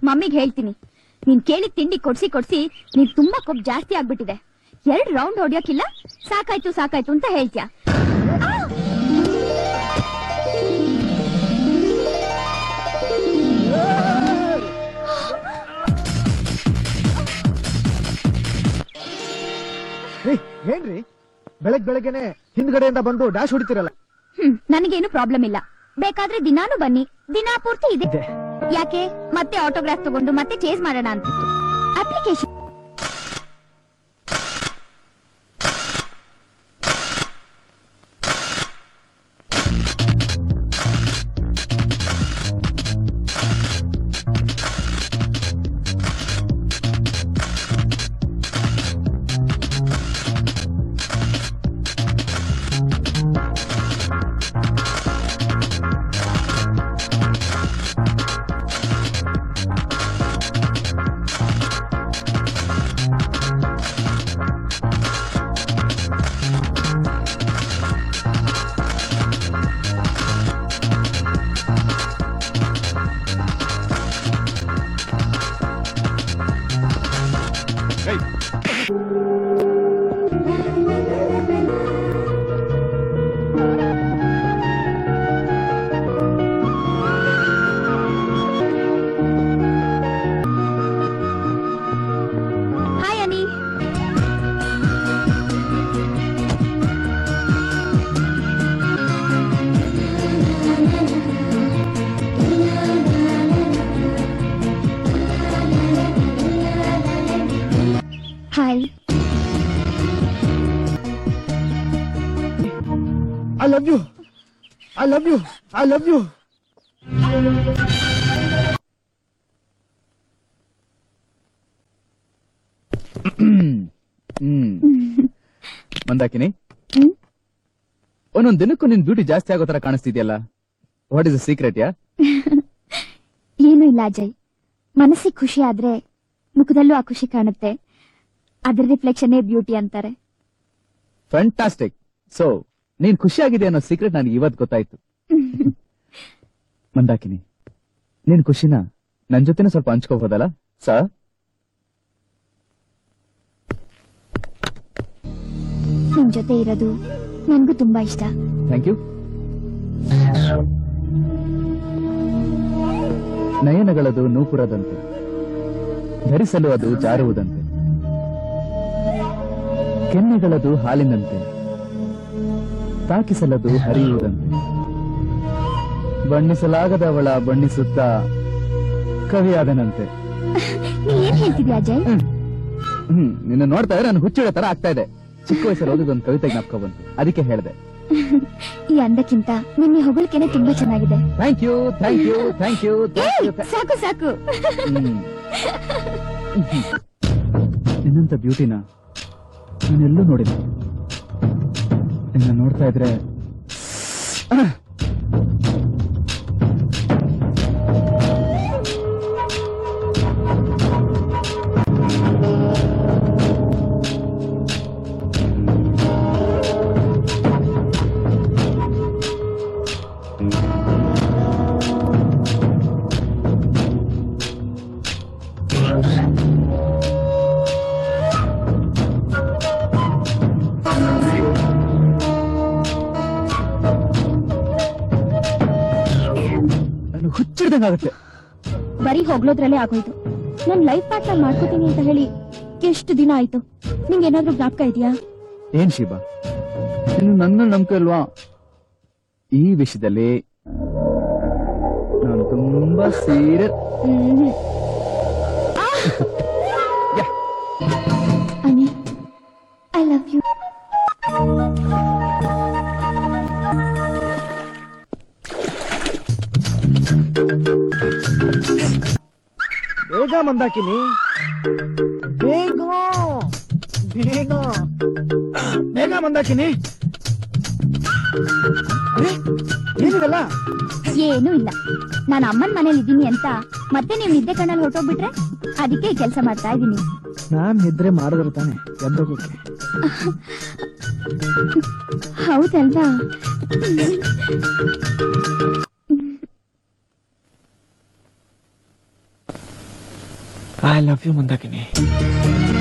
ಮಮ್ಮಿಗೆ ಹೇಳ್ತೀನಿ ನೀನ್ ಕೇಳಿದ ತಿಂಡಿ ಕೊಡ್ಸಿ ಕೊಡ್ಸಿ ನೀನ್ ತುಂಬಾ ಕೊಬ್ಬು ಜಾಸ್ತಿ ಆಗ್ಬಿಟ್ಟಿದೆ ಎರಡ್ ರೌಂಡ್ ಹೊಡಿಯೋಕಿಲ್ಲ ಸಾಕಾಯ್ತು ಸಾಕಾಯ್ತು ಅಂತ ಹೇಳ್ತ್ಯಾ ಏಯ್ ಏನ್ರಿ ಬೆಳಗ್ ಬೆಳಗ್ಗೆನೆ ಹಿಂದ್ಗಡೆಯಿಂದ ಬಂದು ಡ್ಯಾಶ್ ಹೊಡಿತಿರಲ್ಲ ಹ್ಮ್ ನನಗೇನು ಪ್ರಾಬ್ಲಮ್ ಇಲ್ಲ ಬೇಕಾದ್ರೆ ದಿನಾನು ಬನ್ನಿ ದಿನಾ ಪೂರ್ತಿ ಇದೆ ಇದೆ. ಯಾಕೆ ಮತ್ತೆ ಆಟೋಗ್ರಾಫ್ ತಗೊಂಡು ಮತ್ತೆ ಚೇಸ್ ಮಾಡೋಣ ಅಂತಿತ್ತು application hi Ani hi I love you I love you I love you hmm Mandakini hmm? ಒಂದೊಂದ್ ದಿನಕ್ಕೂ ನಿನ್ ಬ್ಯೂಟಿ ಜಾಸ್ತಿ ಆಗೋ ತರ ಕಾಣಿಸ್ತಿದ್ಯಲ್ಲ ವಾಟ್ ಇಸ್ ಸೀಕ್ರೆಟ್ ಯಾ ಏನು ಇಲ್ಲ ಅಜಯ್ ಮನಸ್ಸಿಗೆ ಖುಷಿ ಆದ್ರೆ ಮುಖದಲ್ಲೂ ಆ ಖುಷಿ ಕಾಣುತ್ತೆ ಅದ್ರ ರಿಫ್ಲೆಕ್ಷನ್ ಬ್ಯೂಟಿ ಅಂತಾರೆ ಫ್ಯಾಂಟಾಸ್ಟಿಕ್ ಸೊ ನೀನ್ ಖುಷಿಯಾಗಿದೆ ಅನ್ನೋ ಸೀಕ್ರೆಟ್ ನನಗೆ ಇವತ್ ಗೊತ್ತಾಯ್ತು ಮಂದಾಕಿನಿ ನಿನ್ ಖುಷಿನ ನನ್ ಜೊತೆನೂ ಸ್ವಲ್ಪ ಹಂಚ್ಕೋಬೋದಲ್ಲ ಸರ್ ನಿಮ್ ಜೊತೆ ಇರೋದು ನನ್ಗೂ ತುಂಬಾ ಇಷ್ಟ ಥ್ಯಾಂಕ್ ಯು ನಯನಗಳದು ನೂಪುರದಂತೆ ಧರಿಸಲು ಅದು ಜಾರುವುದಂತೆ ಕೆನ್ನೆಗಳದು ಹಾಲಿನಂತೆ ತಾಕಿಸಲದು ಹರಿಯುವುದಂತೆ ಬಣ್ಣಿಸಲಾಗದವಳ ಬಣ್ಣಿಸುತ್ತಾ ಕವಿಯಾದನಂತೆ ನೀ ಏನ್ ಹೇಳ್ತಿದ್ಯಾ ಅಜಯ್ ಹ್ಮ್ ನಿನ್ನ ನೋಡ್ತಾ ಇದ್ರೆ ನಾನು ಹುಚ್ಚಿಡೋ ತರ ಆಗ್ತಾ ಇದೆ ಚಿಕ್ಕ ವಯಸ್ಸಲ್ಲಿ ಓದಿದೊಂದು ಕವಿತೆ ಜ್ಞಾಪಕ ಬಂತು ಅದಕ್ಕೆ ಹೇಳಿದೆ ಈ ಅಂದಕ್ಕಿಂತ ನಿನ್ನೆ ಹೊಗಳಿಕೆನೆ ತುಂಬಾ ಚೆನ್ನಾಗಿದೆ thank you thank you thank you ಏಯ್, ಸಾಕು ಸಾಕು ನಿನ್ನಂತ ಬ್ಯೂಟಿನ ನಾನೆಲ್ಲೂ ನೋಡಿಲ್ಲ ನಿನ್ನ ನೋಡ್ತಾ ಇದ್ರೆ ಆಹ್! ನಾನು ಹುಚ್ಚಿಡ್ದಂಗಾಗುತ್ತೆ ಬರೀ ಹೋಗ್ಲೋದ್ರಲ್ಲೇ ಆಗೋಯ್ತು ನನ್ ಲೈಫ್ ಪಾರ್ಟ್ನರ್ ಮಾಡ್ಕೋತೀನಿ ಅಂತ ಹೇಳಿ ಎಷ್ಟು ದಿನ ಆಯ್ತು ನಿಂಗೆ ಏನಾದ್ರೂ ಜ್ಞಾಪಕ ಇದೆಯಾ ಏನ್ ಶಿಬಾ ಇನ್ನು ನನ್ನ ನಂಬಿಕೆ ಅಲ್ವಾ ಈ ವಿಷಯದಲ್ಲಿ ನಾನು ತುಂಬಾ serious Ani I love you ಬೇಗ ಮಂದಾಕಿನಿ ಬೇಗ ಬೇಗ ಬೇಗ ಮಂದಾಕಿನಿ ಅರೆ, ಏನಿದೆಲ್ಲ ಏನೂ ಇಲ್ಲ ನಾನು ಅಮ್ಮನ್ ಮನೇಲಿ ಇದ್ದೀನಿ ಅಂತ ಮತ್ತೆ ನೀವು ನಿದ್ದೆ ಕಣ್ಣಲ್ಲಿ ಹೊರಟೋಗ್ಬಿಟ್ರೆ ಅದಕ್ಕೆ ಕೆಲಸ ಮಾಡ್ತಾ ಇದ್ದೀನಿ ನಾನ್ ನಿದ್ರೆ ಮಾಡಿದ್ರೆ ತಾನೆ ಎದ್ದೋಗೋಕೆ ಹೌದಲ್ವಾ ಐ ಲವ್ ಯು ಮಂದಾಕಿನಿ